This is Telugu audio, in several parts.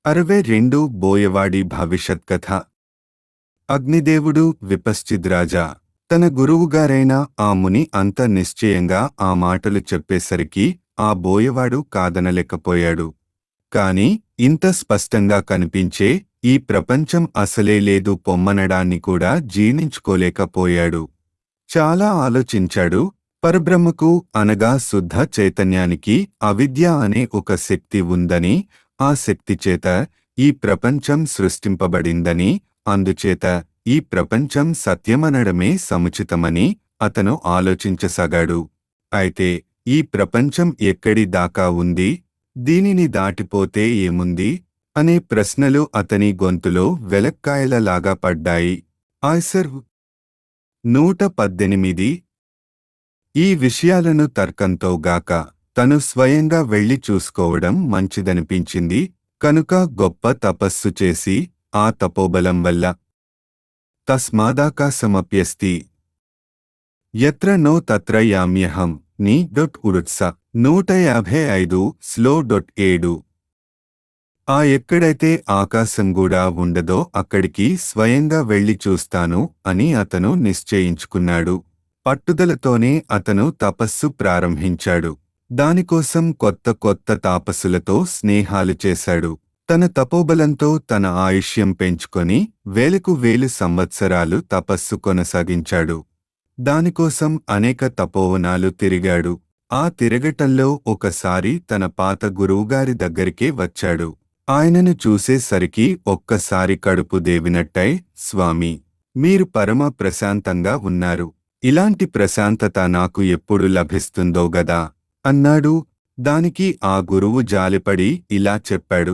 అరవై రెండు బోయవాడి భవిష్యత్ కథ అగ్నిదేవుడు విపశ్చిద్రాజా తన గురువుగారైన ఆ ముని అంత నిశ్చయంగా ఆ మాటలు చెప్పేసరికి ఆ బోయవాడు కాదనలేకపోయాడు కాని ఇంత స్పష్టంగా కనిపించే ఈ ప్రపంచం అసలే లేదు పొమ్మనడాన్ని కూడా జీర్ణించుకోలేకపోయాడు చాలా ఆలోచించాడు పరబ్రహ్మకు అనగా శుద్ధ చైతన్యానికి అవిద్య అనే ఒక శక్తి ఉందని ఆ శక్తి చేత ఈ ప్రపంచం సృష్టింపబడిందని అందుచేత ఈ ప్రపంచం సత్యమనడమే సముచితమని అతను ఆలోచించసాగాడు అయితే ఈ ప్రపంచం ఎక్కడి దాకా ఉంది దీనిని దాటిపోతే ఏముంది అనే ప్రశ్నలు అతని గొంతులో వెలక్కాయలలాగా పడ్డాయి ఆయ్సర్ నూట పద్దెనిమిది ఈ విషయాలను తర్కంతో గాక తను స్వయంగా వెళ్లి చూసుకోవడం మంచిదనిపించింది కనుక గొప్ప తపస్సు చేసి ఆ తపోబలం వల్ల తస్మాదాకాశమప్యస్తి ఎత్ర నో తత్ర యామ్యహం నీ డొట్ ఉరుత్స నూట యాభై ఐదు స్లో డొట్ ఏడు ఆ ఎక్కడైతే ఆకాశం కూడా ఉండదో అక్కడికి స్వయంగా వెళ్లి చూస్తాను అని అతను నిశ్చయించుకున్నాడు పట్టుదలతోనే అతను తపస్సు ప్రారంభించాడు దానికోసం కొత్త కొత్త తాపసులతో స్నేహాలు చేశాడు తన తపోబలంతో తన ఆయుష్యం పెంచుకొని వేలకు వేలు సంవత్సరాలు తపస్సు కొనసాగించాడు దానికోసం అనేక తపోవనాలు తిరిగాడు ఆ తిరగటంలో ఒకసారి తన పాత గురువుగారి దగ్గరికే వచ్చాడు ఆయనను చూసేసరికి ఒక్కసారి కడుపు దేవినట్టై స్వామి మీరు పరమ ప్రశాంతంగా ఉన్నారు ఇలాంటి ప్రశాంతత నాకు ఎప్పుడు లభిస్తుందో గదా అన్నాడు దానికి ఆ గురువు జాలిపడి ఇలా చెప్పాడు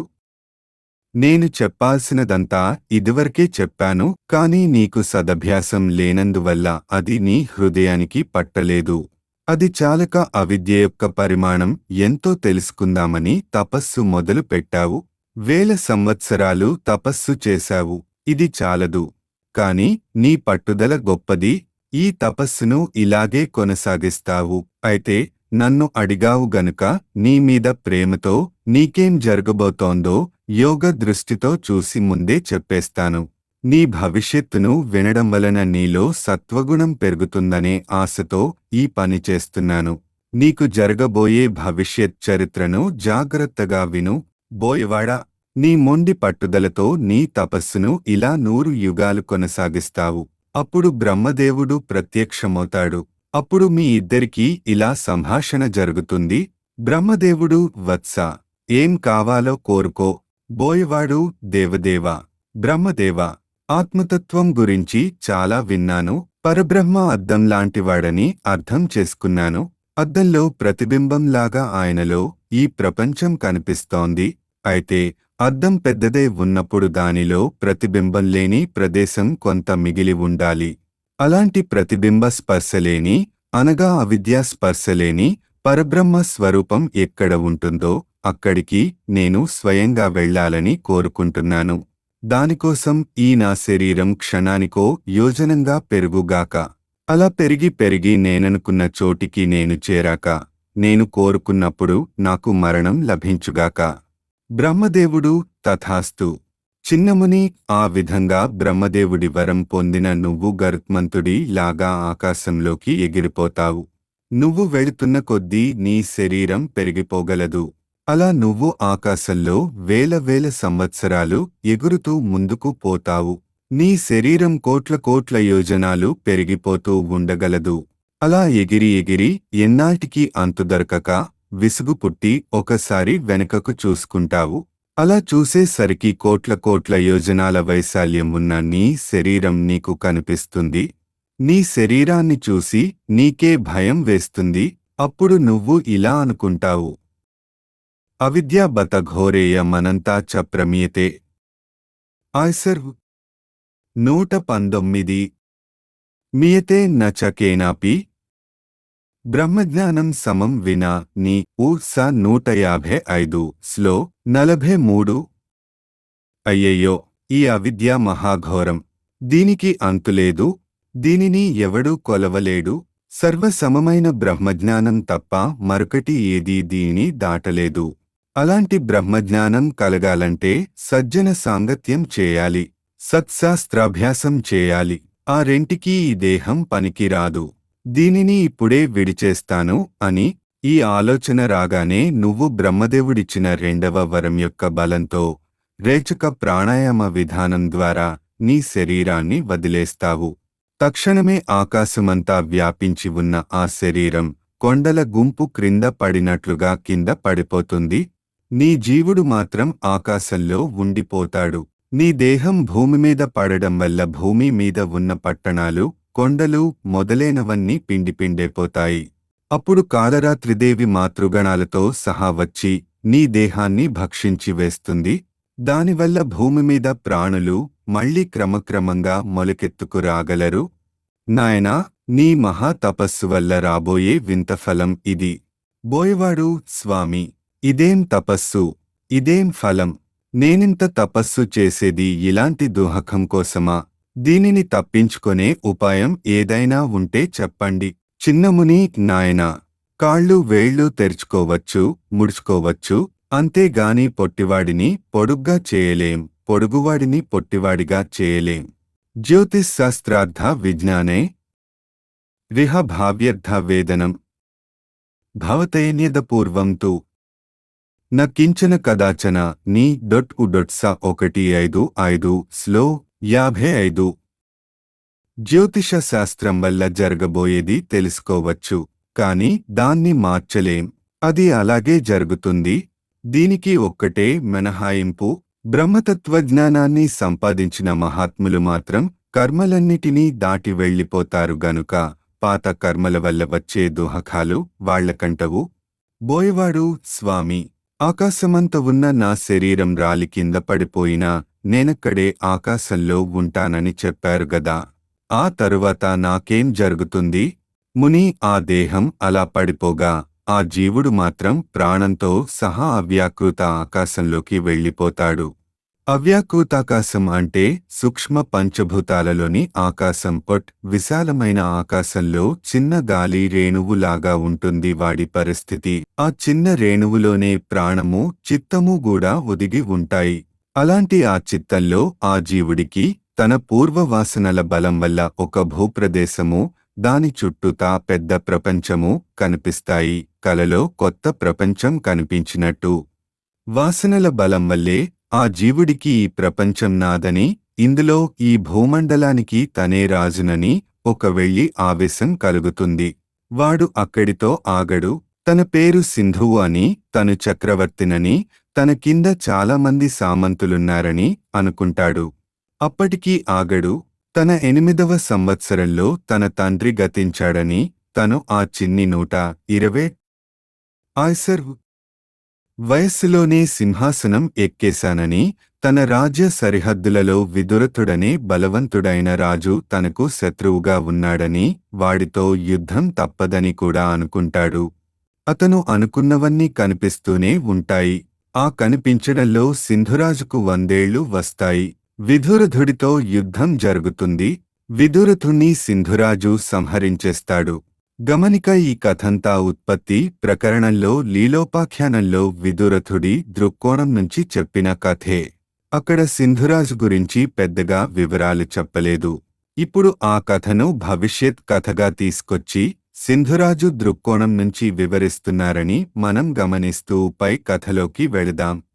నేను చెప్పాల్సినదంతా ఇదివరకే చెప్పాను కాని నీకు సదభ్యాసం లేనందువల్ల అది నీ హృదయానికి పట్టలేదు అది చాలక అవిద్య యొక్క పరిమాణం ఎంతో తెలుసుకుందామని తపస్సు మొదలు పెట్టావు వేల సంవత్సరాలు తపస్సు చేశావు ఇది చాలదు కాని నీ పట్టుదల గొప్పది ఈ తపస్సును ఇలాగే కొనసాగిస్తావు అయితే నన్ను అడిగావు గనుక నీ మీద ప్రేమతో నీకేం జరగబోతోందో యోగ దృష్టితో చూసి ముందే చెప్పేస్తాను నీ భవిష్యత్తును వినడం వలన నీలో సత్వగుణం పెరుగుతుందనే ఆశతో ఈ పని చేస్తున్నాను నీకు జరగబోయే భవిష్యత్ చరిత్రను జాగ్రత్తగా విను బోయవాడా నీ మొండి పట్టుదలతో నీ తపస్సును ఇలా నూరు యుగాలు కొనసాగిస్తావు అప్పుడు బ్రహ్మదేవుడు ప్రత్యక్షమవుతాడు అప్పుడు మీ ఇద్దరికీ ఇలా సంభాషణ జరుగుతుంది బ్రహ్మదేవుడు వత్స ఏం కావాలో కోరుకో బోయవాడు దేవదేవా బ్రహ్మదేవా ఆత్మతత్వం గురించి చాలా విన్నాను పరబ్రహ్మ అద్దం లాంటివాడని అర్థం చేసుకున్నాను అద్దంలో ప్రతిబింబంలాగా ఆయనలో ఈ ప్రపంచం కనిపిస్తోంది అయితే అద్దం పెద్దదే ఉన్నప్పుడు దానిలో ప్రతిబింబం లేని ప్రదేశం కొంత మిగిలి ఉండాలి అలాంటి ప్రతిబింబ స్పర్శలేని అనగా అవిద్యా స్పర్శలేని పరబ్రహ్మ స్వరూపం ఎక్కడ ఉంటుందో అక్కడికి నేను స్వయంగా వెళ్ళాలని కోరుకుంటున్నాను దానికోసం ఈ నా శరీరం క్షణానికో యోజనంగా పెరుగుగాక అలా పెరిగి పెరిగి నేననుకున్న చోటికి నేను చేరాక నేను కోరుకున్నప్పుడు నాకు మరణం లభించుగాక బ్రహ్మదేవుడు తథాస్తు చిన్నముని ఆ విధంగా బ్రహ్మదేవుడి వరం పొందిన నువ్వు గరుత్మంతుడి లాగా ఆకాశంలోకి ఎగిరిపోతావు నువ్వు వెళుతున్న కొద్దీ నీ శరీరం పెరిగిపోగలదు అలా నువ్వు ఆకాశంలో వేల వేల సంవత్సరాలు ఎగురుతూ ముందుకు పోతావు నీ శరీరం కోట్ల కోట్ల యోజనాలు పెరిగిపోతూ ఉండగలదు అలా ఎగిరి ఎగిరి ఎన్నాటికి అంతు దొరకక విసుగు పుట్టి ఒకసారి వెనుకకు చూసుకుంటావు అలా చూసేసరికి కోట్ల కోట్ల యోజనాల వైశాల్యం ఉన్న నీ శరీరం నీకు కనిపిస్తుంది నీ శరీరాన్ని చూసి నీకే భయం వేస్తుంది అప్పుడు నువ్వు ఇలా అనుకుంటావు అవిద్యా బత ఘోరేయ మనంతా చ ప్రమీయతే ఆయ్సర్ నూట పంతొమ్మిది మియతే న చ కేనాపి బ్రహ్మజ్ఞానం సమం వినా నీ ఉ స నూట యాభై ఐదు స్లో నలభై మూడు అయ్యయ్యో ఈ అవిద్య మహాఘోరం దీనికి అంతులేదు దీనిని ఎవడూ కొలవలేడు సర్వసమమైన బ్రహ్మజ్ఞానం తప్ప మరొకటి ఏదీ దీని దాటలేదు అలాంటి బ్రహ్మజ్ఞానం కలగాలంటే సజ్జన సాంగత్యం చేయాలి సత్శాస్త్రాభ్యాసం చేయాలి ఆ రెంటికి ఈ దేహం పనికిరాదు దీనిని ఇప్పుడే విడిచేస్తాను అని ఈ ఆలోచన రాగానే నువ్వు బ్రహ్మదేవుడిచ్చిన రెండవ వరం యొక్క బలంతో రేచక ప్రాణాయామ విధానం ద్వారా నీ శరీరాన్ని వదిలేస్తావు తక్షణమే ఆకాశమంతా వ్యాపించి ఉన్న ఆ శరీరం కొండల గుంపు క్రింద పడినట్లుగా కింద పడిపోతుంది నీ జీవుడు మాత్రం ఆకాశంలో ఉండిపోతాడు నీ దేహం భూమి మీద పడడం వల్ల భూమి మీద ఉన్న పట్టణాలు కొండలు మొదలైనవన్నీ పిండిపిండైపోతాయి అప్పుడు కాలరాత్రిదేవి మాతృగణాలతో సహా వచ్చి నీ దేహాన్ని భక్షించి వేస్తుంది దానివల్ల భూమి మీద ప్రాణులు మళ్లీ క్రమక్రమంగా మొలకెత్తుకురాగలరు నాయనా నీ మహా తపస్సు వల్ల రాబోయే వింత ఫలం ఇది బోయవాడు స్వామి ఇదేం తపస్సు ఇదేం ఫలం నేనింత తపస్సు చేసేది ఇలాంటి దుహకం కోసమా దీనిని తప్పించుకొనే ఉపాయం ఏదైనా ఉంటే చెప్పండి చిన్నముని నాయనా కాళ్ళు వేళ్ళు తెరుచుకోవచ్చు ముడుచుకోవచ్చు అంతేగాని పొట్టివాడిని పొడుగ్గా చేయలేం పొడుగువాడిని పొట్టివాడిగా చేయలేం జ్యోతిష్ శాస్త్రార్థ విజ్ఞానే రిహ భావ్యర్థ వేదనం భవతైన్యదపూర్వం తు న కించన కదాచన నీ డొట్ ఉ డొట్ స ఒకటి ఐదు ఐదు స్లో యాభై ఐదు జ్యోతిష శాస్త్రం వల్ల జరగబోయేది తెలుసుకోవచ్చు కాని దాన్ని మార్చలేం అది అలాగే జరుగుతుంది దీనికి ఒక్కటే మినహాయింపు బ్రహ్మతత్వజ్ఞానాన్ని సంపాదించిన మహాత్ములు మాత్రం కర్మలన్నిటినీ దాటి వెళ్ళిపోతారు గనుక పాత కర్మల వల్ల వచ్చే దుహకాలు వాళ్లకంటవు బోయవాడు స్వామి ఆకాశమంత ఉన్న నా శరీరం రాలి కింద పడిపోయినా నేనక్కడే ఆకాశంలో ఉంటానని చెప్పారు గదా ఆ తరువాత నాకేం జరుగుతుంది ముని ఆ దేహం అలా పడిపోగా ఆ జీవుడు మాత్రం ప్రాణంతో సహా అవ్యాకృత ఆకాశంలోకి వెళ్ళిపోతాడు అవ్యాకృతాకాశం అంటే సూక్ష్మ పంచభూతాలలోని ఆకాశం పొట్ విశాలమైన ఆకాశంలో చిన్న గాలి రేణువులాగా ఉంటుంది వాడి పరిస్థితి ఆ చిన్న రేణువులోనే ప్రాణము చిత్తము కూడా ఒదిగి ఉంటాయి అలాంటి ఆ చిత్తంలో ఆ జీవుడికి తన పూర్వవాసనల బలం వల్ల ఒక భూప్రదేశము దాని చుట్టూతా పెద్ద ప్రపంచము కనిపిస్తాయి కలలో కొత్త ప్రపంచం కనిపించినట్టు వాసనల బలం వల్లే ఆ జీవుడికి ఈ ప్రపంచం నాదని ఇందులో ఈ భూమండలానికి తనే రాజునని ఒక వెళ్లి ఆవేశం కలుగుతుంది వాడు అక్కడితో ఆగడు తన పేరు సింధువు అని తను చక్రవర్తినని తన కింద చాలామంది సామంతులున్నారని అనుకుంటాడు అప్పటికీ ఆగడు తన ఎనిమిదవ సంవత్సరంలో తన తండ్రి గతించాడని తను ఆ చిన్ని నూట ఇరవై ఆయ్సర్ వయస్సులోనే సింహాసనం ఎక్కేశానని తన రాజ్య సరిహద్దులలో విదురతుడనే బలవంతుడైన రాజు తనకు శత్రువుగా ఉన్నాడని వాడితో యుద్ధం తప్పదని కూడా అనుకుంటాడు అతను అనుకున్నవన్నీ కనిపిస్తూనే ఉంటాయి ఆ కనిపించడంలో సింధురాజుకు వందేళ్లు వస్తాయి విధురధుడితో యుద్ధం జరుగుతుంది విదురథుణ్ణి సింధురాజు సంహరించేస్తాడు గమనిక ఈ కథంతా ఉత్పత్తి ప్రకరణంలో లీలోపాఖ్యానంలో విదురథుడి దృక్కోణం నుంచి చెప్పిన కథే అక్కడ సింధురాజు గురించి పెద్దగా వివరాలు చెప్పలేదు ఇప్పుడు ఆ కథను భవిష్యత్ కథగా తీసుకొచ్చి సింధురాజు దృక్కోణం నుంచి వివరిస్తున్నారని మనం గమనిస్తూ పై కథలోకి వెళదాం